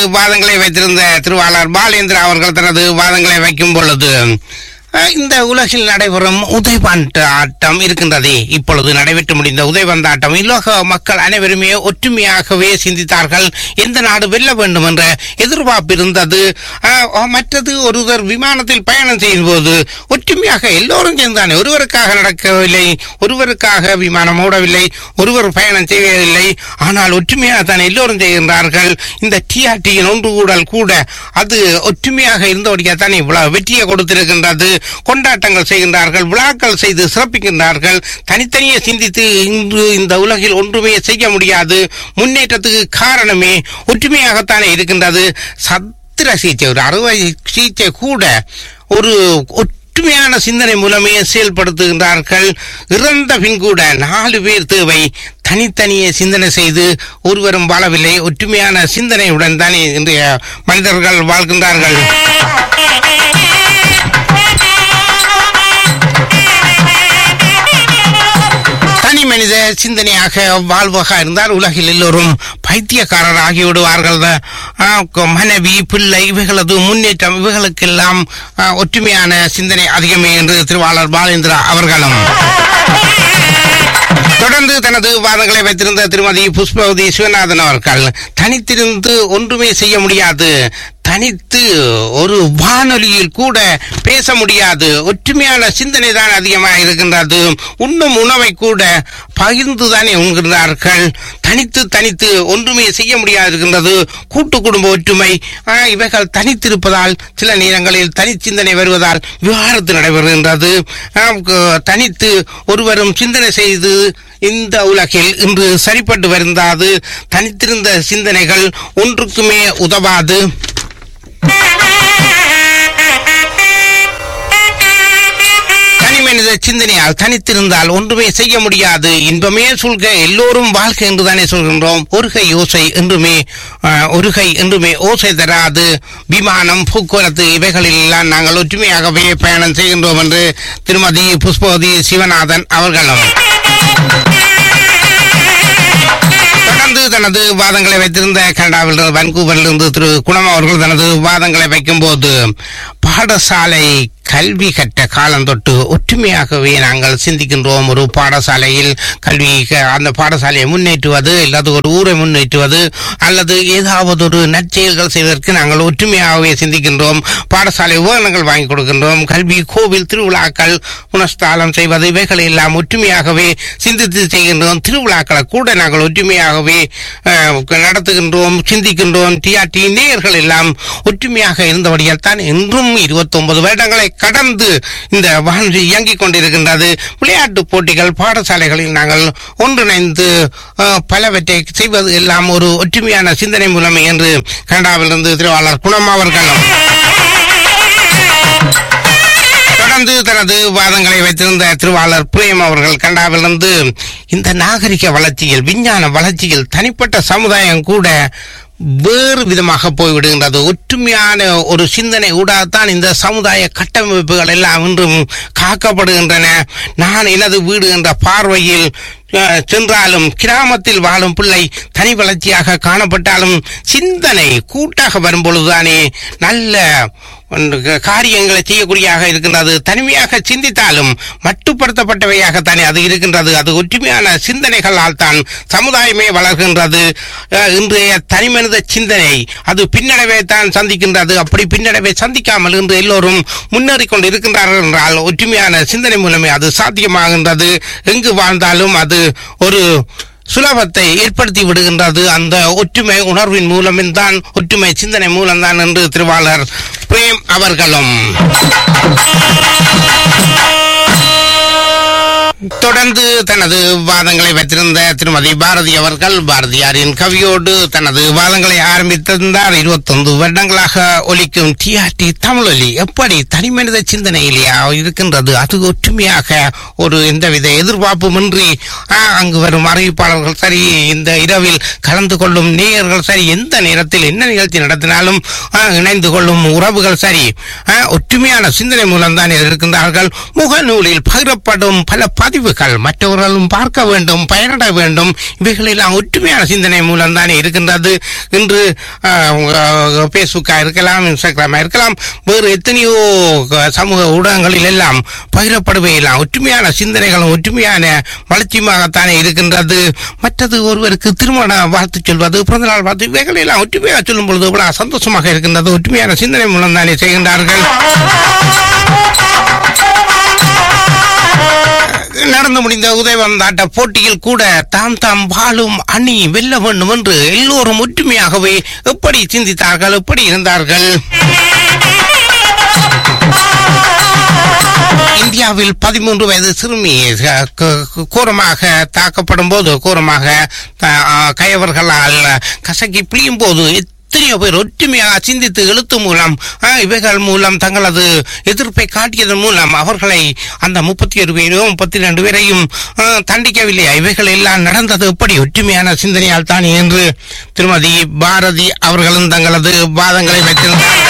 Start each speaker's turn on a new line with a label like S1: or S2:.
S1: வாதங்களை வைத்திருந்த திருவாளர் பாலேந்திரா அவர்கள் தனது வாதங்களை வைக்கும் பொழுது அஹ், இந்த உலகில் நடைபெறும் உதைபந்து ஆட்டம் இருக்கின்றதே இப்பொழுது நடைபெற்று முடிந்த உதைபந்து ஆட்டம் உலக மக்கள் அனைவருமே ஒற்றுமையாகவே சிந்தித்தார்கள் எந்த நாடு வெல்ல வேண்டும் என்ற எதிர்பார்ப்பு இருந்தது அஹ், மற்றது ஒருவர் விமானத்தில் பயணம் செய்யும் போது ஒற்றுமையாக எல்லோரும் சேர்ந்தானே ஒருவருக்காக நடக்கவில்லை ஒருவருக்காக விமானம் ஓடவில்லை ஒருவர் பயணம் செய்யவில்லை ஆனால் ஒற்றுமையாக தான் எல்லோரும் செய்கின்றார்கள் இந்த டிஆர்டியின் ஒன்று கூடல் கூட அது ஒற்றுமையாக இருந்தபடியாக தான் இவ்வளவு வெற்றியை கொடுத்திருக்கின்றது கொண்டாட்டங்கள் செய்கின்றார்கள் விழாக்கள் செய்து சிறப்பிக்கின்றார்கள் தனித்தனியே சிந்தித்து இன்று இந்த உலகில் ஒன்றுமே செய்ய முடியாது முன்னேற்றத்துக்கு காரணமே ஒற்றுமையாகத்தானே இருக்கின்றது சத்திர சிகிச்சை ஒரு அறுவை சிகிச்சை கூட ஒரு ஒற்றுமையான சிந்தனை மூலமே செயல்படுத்துகின்றார்கள் இறந்த பின் கூட நாலு பேர் தேவை தனித்தனியே சிந்தனை செய்து ஒருவரும் வாழவில்லை ஒற்றுமையான சிந்தனையுடன் தானே இன்றைய மனிதர்கள் வாழ்கின்றார்கள் தனி மனித சிந்தனையாக வாழ்வாக இருந்தால் உலகில் எல்லோரும் பைத்தியக்காரர் ஆகிவிடுவார்கள் ஆ, க- மனைவி பிள்ளை இவைகளது முன்னேற்றம் இவைகளுக்கெல்லாம் ஆ, ஒற்றுமையான சிந்தனை அதிகமே என்று திருவாளர் பாலேந்திரா அவர்களும் தொடர்ந்து தனது வாதங்களை வைத்திருந்த திருமதி புஷ்பவதி சிவநாதன் அவர்கள் தனித்திருந்து ஒன்றுமே செய்ய முடியாது தனித்து ஒரு வானொலியில் கூட பேச முடியாது ஒற்றுமையான சிந்தனை தான் அதிகமாக இருக்கின்றது உண்ணும் உணவை கூட பகிர்ந்துதானே உண்கிறார்கள் தனித்து தனித்து ஒன்றுமே செய்ய முடியாது இருக்கின்றது கூட்டு குடும்ப ஒற்றுமை ஆ, இவைகள் தனித்திருப்பதால் சில நேரங்களில் தனிச்சிந்தனை வருவதால் விவாகரத்து நடைபெறுகின்றது ஆம், க- தனித்து ஒருவரும் சிந்தனை செய்து இந்த உலகில் இன்று சரிப்பட்டு வருந்தாது தனித்திருந்த சிந்தனைகள் ஒன்றுக்குமே உதவாது தனி மனித சிந்தனையால் தனித்திருந்தால் ஒன்றுமே செய்ய முடியாது இன்பமே சொல்க எல்லோரும் வாழ்க என்றுதானே சொல்கின்றோம் ஒருகை ஓசை என்றுமே ஆஹ், ஒருகை என்றுமே ஓசை தராது விமானம் போக்குவரத்து இவைகளில் எல்லாம் நாங்கள் ஒற்றுமையாகவே பயணம் செய்கின்றோம் என்று திருமதி புஷ்பவதி சிவநாதன் அவர்களும் தொடர்ந்து தனது வாதங்களை வைத்திருந்த கனடாவில் வன்கூவரில் இருந்து திரு குணம் அவர்கள் தனது வாதங்களை வைக்கும்போது பாடசாலை கல்வி கற்ற காலம் தொட்டு ஒற்றுமையாகவே நாங்கள் சிந்திக்கின்றோம் ஒரு பாடசாலையில் கல்வி க- அந்த பாடசாலையை முன்னேற்றுவது அல்லது ஒரு ஊரை முன்னேற்றுவது அல்லது ஏதாவது ஒரு நற்செயல்கள் செய்வதற்கு நாங்கள் ஒற்றுமையாகவே சிந்திக்கின்றோம் பாடசாலை உபகரணங்கள் வாங்கி கொடுக்கின்றோம் கல்வி கோவில் திருவிழாக்கள் புனஸ்தாலம் செய்வது இவைகளை எல்லாம் ஒற்றுமையாகவே சிந்தித்து செய்கின்றோம் திருவிழாக்களை கூட நாங்கள் ஒற்றுமையாகவே அஹ், நடத்துகின்றோம் சிந்திக்கின்றோம் டிஆர்டி நேயர்கள் எல்லாம் ஒற்றுமையாக இருந்தபடியால் தான் இன்றும் இருபத்தி ஒன்பது வருடங்களை கடந்து இந்த வானொலி இயங்கிக் கொண்டிருக்கின்றது விளையாட்டு போட்டிகள் பாடசாலைகளில் நாங்கள் ஒன்றிணைந்து அஹ், பலவற்றை செய்வது எல்லாம் ஒரு ஒற்றுமையான சிந்தனை மூலமே என்று கனடாவிலிருந்து திருவாளர் குணம் அவர்களும் தொடர்ந்து தனது வாதங்களை வைத்திருந்த திருவாளர் பிரேம் அவர்கள் கண்டாவிலிருந்து இந்த நாகரிக வளர்ச்சியில் விஞ்ஞான வளர்ச்சியில் தனிப்பட்ட சமுதாயம் கூட வேறு விதமாக போய்விடுகின்றது ஒற்றுமையான ஒரு சிந்தனை ஊடாகத்தான் இந்த சமுதாய கட்டமைப்புகள் எல்லாம் இன்றும் காக்கப்படுகின்றன நான் எனது வீடு என்ற பார்வையில் அஹ், சென்றாலும் கிராமத்தில் வாழும் பிள்ளை தனி வளர்ச்சியாக காணப்பட்டாலும் சிந்தனை கூட்டாக வரும்பொழுதுதானே நல்ல ஒன்று க- காரியங்களை செய்யக்கூடியதாக இருக்கின்றது தனிமையாக சிந்தித்தாலும் மட்டுப்படுத்தப்பட்டவையாகத்தானே அது இருக்கின்றது அது ஒற்றுமையான சிந்தனைகளால் தான் சமுதாயமே வளர்கின்றது அஹ், இன்றைய தனிமனித சிந்தனை அது பின்னடைவை தான் சந்திக்கின்றது அப்படி பின்னடைவை சந்திக்காமல் இன்று எல்லோரும் முன்னேறி கொண்டு இருக்கின்றார்கள் என்றால் ஒற்றுமையான சிந்தனை மூலமே அது சாத்தியமாகின்றது எங்கு வாழ்ந்தாலும் அது ஒரு சுலபத்தை ஏற்படுத்தி விடுகின்றது அந்த ஒற்றுமை உணர்வின் மூலமே தான் ஒற்றுமை சிந்தனை மூலம்தான் என்று திருவாளர் பிரேம் அவர்களும் தொடர்ந்து தனது வாதங்களை வைத்திருந்த திருமதி பாரதி அவர்கள் பாரதியாரின் கவியோடு தனது வாதங்களை ஆரம்பித்திருந்தார் இருபத்தொன்று வருடங்களாக ஒலிக்கும் டிஆர்டி தமிழொலி எப்படி தனிமனித சிந்தனையிலேயா இருக்கின்றது அது ஒற்றுமையாக ஒரு எந்தவித எதிர்பார்ப்புமின்றி ஆ, அங்கு வரும் அறிவிப்பாளர்கள் சரி இந்த இரவில் கலந்து கொள்ளும் நேயர்கள் சரி எந்த நேரத்தில் என்ன நிகழ்ச்சி நடத்தினாலும் ஆ, இணைந்து கொள்ளும் உறவுகள் சரி ஆ, ஒற்றுமையான சிந்தனை மூலம் தான் இருக்கின்றார்கள் முகநூலில் பகிரப்படும் பல பதிவு பதிவுகள் மற்றவர்களும் பார்க்க வேண்டும் பயனட வேண்டும் இவைகளெல்லாம் ஒற்றுமையான சிந்தனை மூலம் தானே இருக்கின்றது இன்று பேஸ்புக்கா இருக்கலாம் இன்ஸ்டாகிராமா இருக்கலாம் வேறு எத்தனையோ க- சமூக ஊடகங்களில் எல்லாம் பகிரப்படுவையெல்லாம் ஒற்றுமையான சிந்தனைகளும் ஒற்றுமையான வளர்ச்சியுமாகத்தானே இருக்கின்றது மற்றது ஒருவருக்கு திருமண வாழ்த்து சொல்வது பிறந்தநாள் வாழ்த்து இவைகளெல்லாம் ஒற்றுமையாக சொல்லும் பொழுது இவ்வளவு சந்தோஷமாக இருக்கின்றது ஒற்றுமையான சிந்தனை மூலம் தானே செய்கின்றார்கள் நடந்து முடிந்த உதயவந்தாட்ட போட்டியில் கூட தாம் தாம் வாழும் அணி வெல்ல வேண்டும் என்று எல்லோரும் ஒற்றுமையாகவே எப்படி சிந்தித்தார்கள் எப்படி இருந்தார்கள் இந்தியாவில் பதிமூன்று வயது சிறுமி க- க- கோரமாக தாக்கப்படும் போது கோரமாக த- ஆ, கயவர்களால் கசக்கி பிழியும் போது எத்தனையோ பேர் ஒற்றுமையாக சிந்தித்து எழுத்து மூலம் ஆ, இவைகள் மூலம் தங்களது எதிர்ப்பை காட்டியதன் மூலம் அவர்களை அந்த முப்பத்தி ஒரு பேரும் முப்பத்தி ரெண்டு பேரையும் ஆ, தண்டிக்கவில்லையா இவைகள் எல்லாம் நடந்தது எப்படி ஒற்றுமையான சிந்தனையால் தான் என்று திருமதி பாரதி அவர்களும் தங்களது வாதங்களை வைத்திருந்தார்